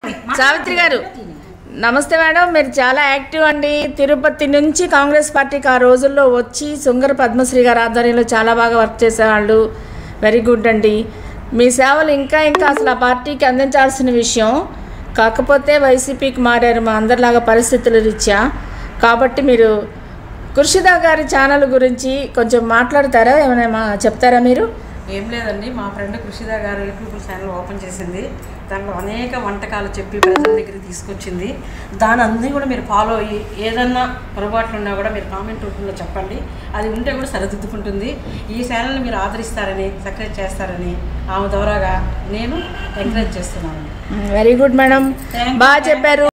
సావిత్రి గారు నమస్తే మేడం మీరు చాలా యాక్టివ్ అండి తిరుపతి నుంచి కాంగ్రెస్ పార్టీకి ఆ రోజుల్లో వచ్చి సుంగర పద్మశ్రీ గారి ఆధ్వర్యంలో చాలా బాగా వర్క్ చేసేవాళ్ళు వెరీ గుడ్ అండి మీ సేవలు ఇంకా ఇంకా అసలు ఆ పార్టీకి అందించాల్సిన విషయం కాకపోతే వైసీపీకి మారారు మా అందరిలాగా పరిస్థితుల రీత్యా కాబట్టి మీరు కుర్షిదా గారి ఛానల్ గురించి కొంచెం మాట్లాడతారా ఏమైనా మా- చెప్తారా మీరు ఏం లేదండి మా ఫ్రెండ్ కృషిదా గారు యూట్యూబ్ ఛానల్ ఓపెన్ చేసింది దాంట్లో అనేక వంటకాలు చెప్పి ప్రజల దగ్గర తీసుకొచ్చింది దాని అన్నీ కూడా మీరు ఫాలో అయ్యి ఏదన్నా పొరపాట్లు ఉన్నా కూడా మీరు కామెంట్ రూపంలో చెప్పండి అది ఉంటే కూడా సరిదిద్దుకుంటుంది ఈ ఛానల్ని మీరు ఆదరిస్తారని సక్సెస్ చేస్తారని ఆమె ద్వారాగా నేను ఎంకరేజ్ చేస్తున్నాను very good madam Thank you, బాగా ma'am. చెప్పారు